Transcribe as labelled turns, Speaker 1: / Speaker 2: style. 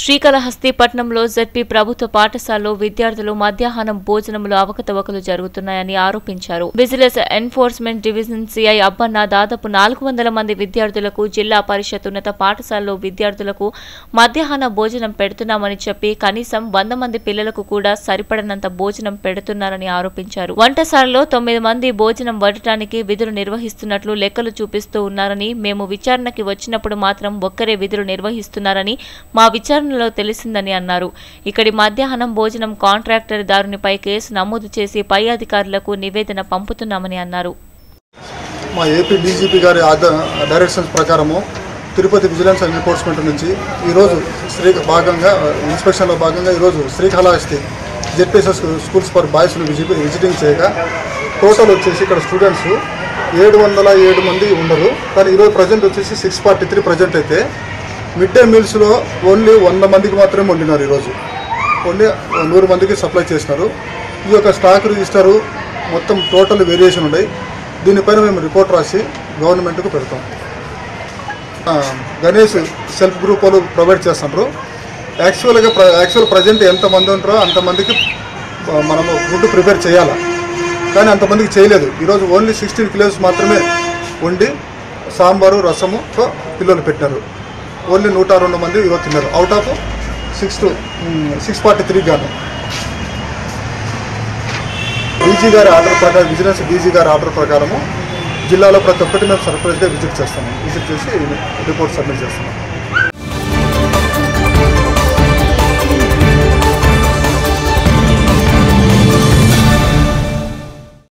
Speaker 1: శ్రీకాళహస్తిపట్నంలో ZP ప్రభుత్వ పాఠశాలలో విద్యార్థులు మధ్యాహ్నం భోజనంలో అవకతవకలు జరుగుతున్నాయని ఆరోపించారు vigilance enforcement division CI Abbanna దాదాపు నాలుగు వందల మంది విద్యార్థులకు జిల్లా పరిషత్ ఉన్నత పాఠశాలలో విద్యార్థులకు మధ్యాహ్న భోజనం పెడుతున్నామని చెప్పి కనీసం వంద మంది పిల్లలకు కూడా సరిపడనంత భోజనం పెడుతున్నారని ఆరోపించారు వంటశాలలో తొమ్మిది మంది భోజనం వండటానికి విధులు నిర్వహిస్తున్నట్లు లెక్కలు చూపిస్తూ ఉన్నారని మేము విచారణకి వచ్చినప్పుడు మాత్రం ఒక్కరే విధులు నిర్వహిస్తున్నారని మా విచారణలో తెలిసిందని అన్నారు ఇక్కడి మధ్యాహ్నం భోజనం కాంట్రాక్టర్ దారునిపై కేసు నమోదు చేసి పై అధికారులకు నివేదన పంపుతున్నామని అన్నారు
Speaker 2: మా ఏపీ డీజీపీ గారి ఆద డైరెక్షన్స్ ప్రకారము తిరుపతి విజిలెన్స్ అండ్ ఎన్ఫోర్స్మెంట్ నుంచి ఈరోజు శ్రీ భాగంగా ఇన్స్పెక్షన్లో భాగంగా ఈరోజు శ్రీకాళహస్తి జెడ్పీఎస్ఎస్ స్కూల్స్ ఫర్ బాయ్స్ను విజిట్ విజిటింగ్ చేయగా టోటల్ వచ్చేసి ఇక్కడ స్టూడెంట్స్ ఏడు వందల ఏడు మంది ఉండరు కానీ ఈరోజు ప్రజెంట్ వచ్చేసి సిక్స్ ఫార్టీ త్రీ ప్రజెంట్ అయితే మిడ్ డే మీల్స్లో ఓన్లీ వంద మందికి మాత్రమే వండినారు ఈరోజు ఓన్లీ నూరు మందికి సప్లై చేసినారు ఈ యొక్క స్టాక్ రిజిస్టరు మొత్తం టోటల్ వేరియేషన్ ఉన్నాయి దీనిపైన మేము రిపోర్ట్ రాసి గవర్నమెంట్కు పెడతాం ఆ, గణేష్ సెల్ఫ్ గ్రూప్ వాళ్ళు ప్రొవైడ్ చేస్తున్నారు యాక్చువల్గా ప్ర యాక్చువల్ ప్రజెంట్ ఎంతమంది ఉంటారో అంతమందికి ఆ, మనము ఫుడ్ ప్రిపేర్ చేయాలా కానీ అంతమందికి చేయలేదు ఈరోజు ఓన్లీ సిక్స్టీన్ కిలోస్ మాత్రమే వండి సాంబారు రసముతో పిల్లలు పెట్టినారు ఓన్లీ నూట రెండు మంది ఈరోజు తిన్నారు out of six two six forty three గాను డీజీ గారి ఆర్డర్ ప్రకారం విజిలెన్స్ డీజీ గారి ఆర్డర్ ప్రకారము జిల్లాలో ప్రతి ఒక్కటి మేము సర్ప్రైజ్గా విజిట్ చేస్తాము విజిట్ చేసి రిపోర్ట్ సబ్మిట్ చేస్తాము